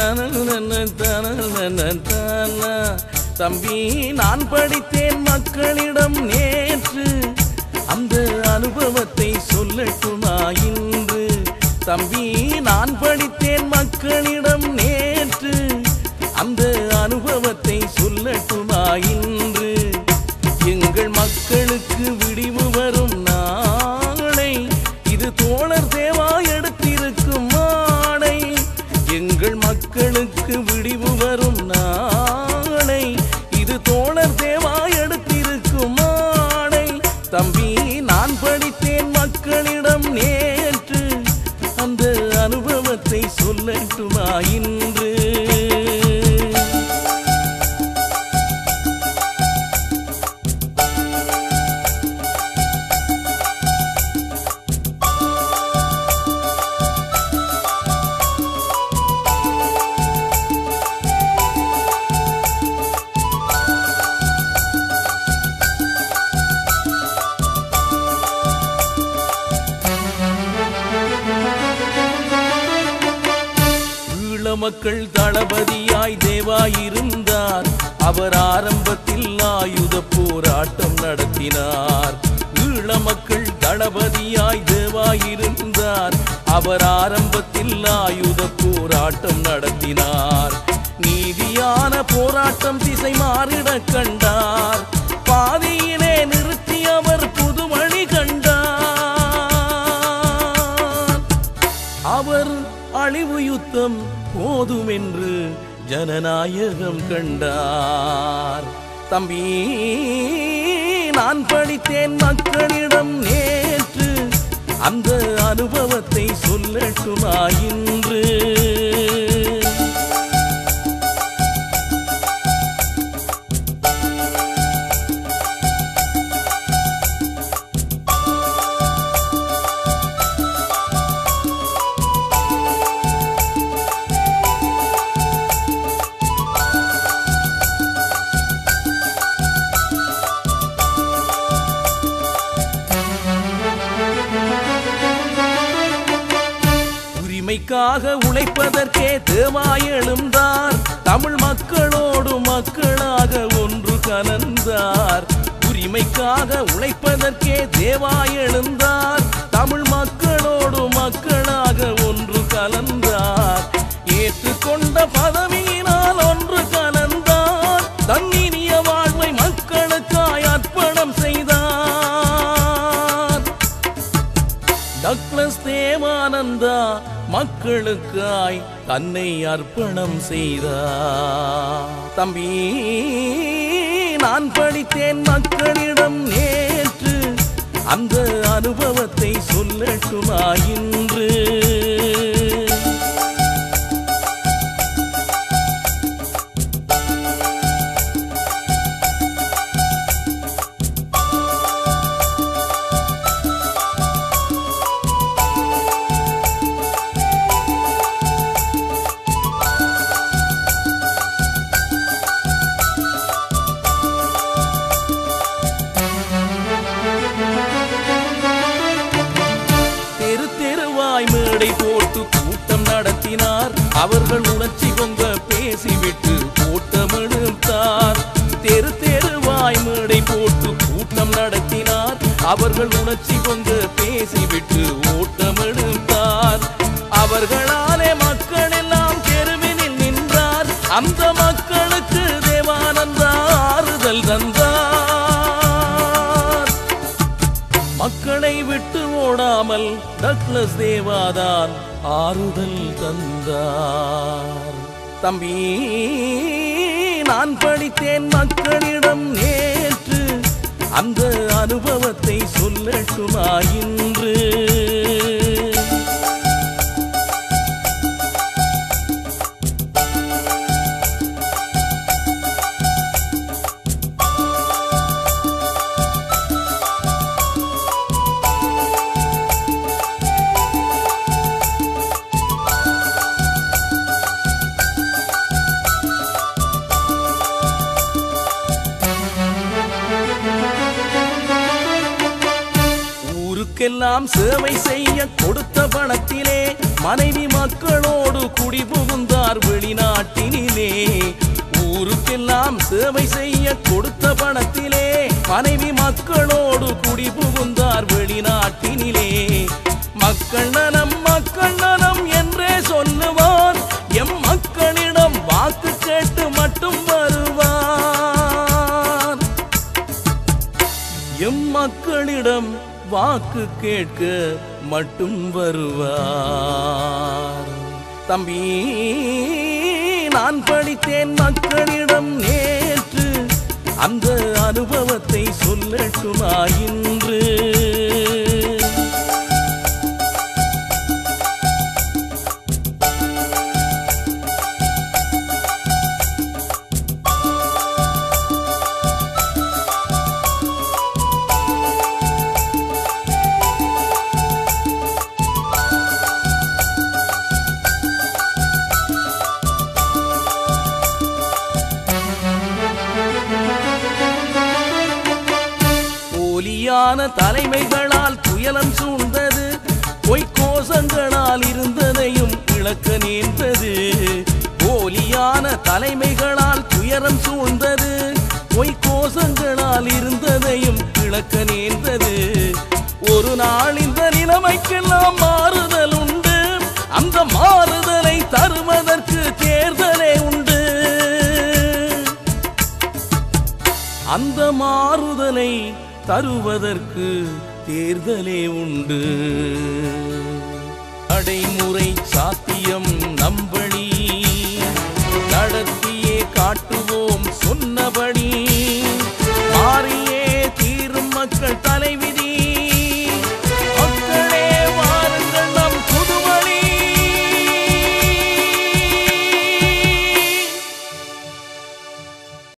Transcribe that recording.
தானா. தம்பி நான் படித்தேன் மக்களிடம் நேற்று அந்த அனுபவத்தை சொல்லட்டுமா இன்று தம்பி நான் படித்தேன் மக்களிடம் நேற்று அந்த அனுபவத்தை சொல்லட்டுமா இன்று எங்கள் மக்களுக்கு விடிவு வரும் நாளை இது தோழர் தேவா எடுத்திருக்கும் மாடை எங்கள் மக்களுக்கு விடிவு வரும் நாளை இது தோழர் தேவா எடுத்திருக்கும் மாடை தம்பி நான் படித்தேன் மக்களிடம் நேற்று அந்த அனுபவத்தை சொல்லட்டுமா இன்று ஈழ மக்கள் தளபதியாய் தேவாயிருந்தார் அவர் ஆரம்பத்தில் ஆயுத போராட்டம் நடத்தினார் ஈழ மக்கள் தளபதியாய் தேவாயிருந்தார் அவர் ஆரம்பத்தில் ஆயுத போராட்டம் நடத்தினார் நீதியான போராட்டம் திசை மாறிட கண்டார் பாதியிலே நிறுத்தி அவர் புதுவழி கண்டார் அவர் அழிவு யுத்தம் போதுமென்று ஜனநாயகம் கண்டார் தம்பி நான் படித்தேன் மக்களிடம் நேற்று அந்த அனுபவத்தை சொல்லட்டுமா இன்று உரிமைக்காக உழைப்பதற்கே தேவாய் எழுந்தார் தமிழ் மக்களோடு மக்களாக ஒன்று கலந்தார் உரிமைக்காக உழைப்பதற்கே தேவாய் எழுந்தார் தமிழ் மக்களோடு மக்களாக ஒன்று கலந்தார் ஏற்றுக்கொண்ட பதவியினால் ஒன்று கலந்தார் தன்னினிய வாழ்வை மக்களுக்காய் அர்ப்பணம் செய்தார் டக்ளஸ் தேவானந்தா மக்களுக்காய் தன்னை அர்ப்பணம் செய்தார் தம்பி நான் படித்தேன் மக்களிடம் நேற்று அந்த அனுபவத்தை சொல்லட்டுமா இன்று தெரு தெருவாய் மேடை போட்டு கூட்டம் நடத்தினார் அவர்கள் உணர்ச்சி பொங்க பேசிவிட்டு கூட்டம் எடுத்தார் தெரு தெருவாய் மேடை போட்டு கூட்டம் நடத்தினார் அவர்கள் உணர்ச்சி பொங்க பேசிவிட்டு ஓட்டம் எடுத்தார் அவர்களாலே மக்கள் எல்லாம் தெருவினில் நின்றார் அந்த மக்களுக்கு தேவானந்தா ஆறுதல் தந்தார் மக்களை விட்டு ஓடாமல் டக்ளஸ் தேவாதான் ஆறுதல் தந்தார் தம்பி நான் படித்தேன் மக்களிடம் நேற்று அந்த அனுபவத்தை சொல்லட்டுமா இன்று ஊருக்கெல்லாம் சேவை செய்ய கொடுத்த பணத்திலே மனைவி மக்களோடு குடி புகுந்தார் புகுந்தார் வெளிநாட்டினிலே ஊருக்கெல்லாம் சேவை செய்ய கொடுத்த பணத்திலே மனைவி மக்களோடு குடி புகுந்தார் வெளிநாட்டினிலே மக்கள் நலம் மக்கள் நலம் என்றே சொல்லுவார் எம் மக்களிடம் வாக்கு கேட்டு மட்டும் வருவார் எம் மக்களிடம் வாக்கு கேட்க மட்டும் வருவார் தம்பி நான் படித்தேன் மக்களிடம் நேற்று அந்த அனுபவத்தை சொல்லட்டுமா இன்று போலியான தலைமைகளால் துயலம் சூழ்ந்தது பொய்க்கோசங்களால் இருந்ததையும் இழக்க நேர்ந்தது போலியான தலைமைகளால் துயரம் சூழ்ந்தது பொய்க்கோசங்களால் இருந்ததையும் இழக்க நேர்ந்தது ஒரு நாள் இந்த நிலைமைக்கெல்லாம் மாறுதல் உண்டு அந்த மாறுதலை தருவதற்கு தேர்தலே உண்டு அந்த மாறுதலை தருவதற்கு தேர்தலே உண்டு நடைமுறை சாத்தியம்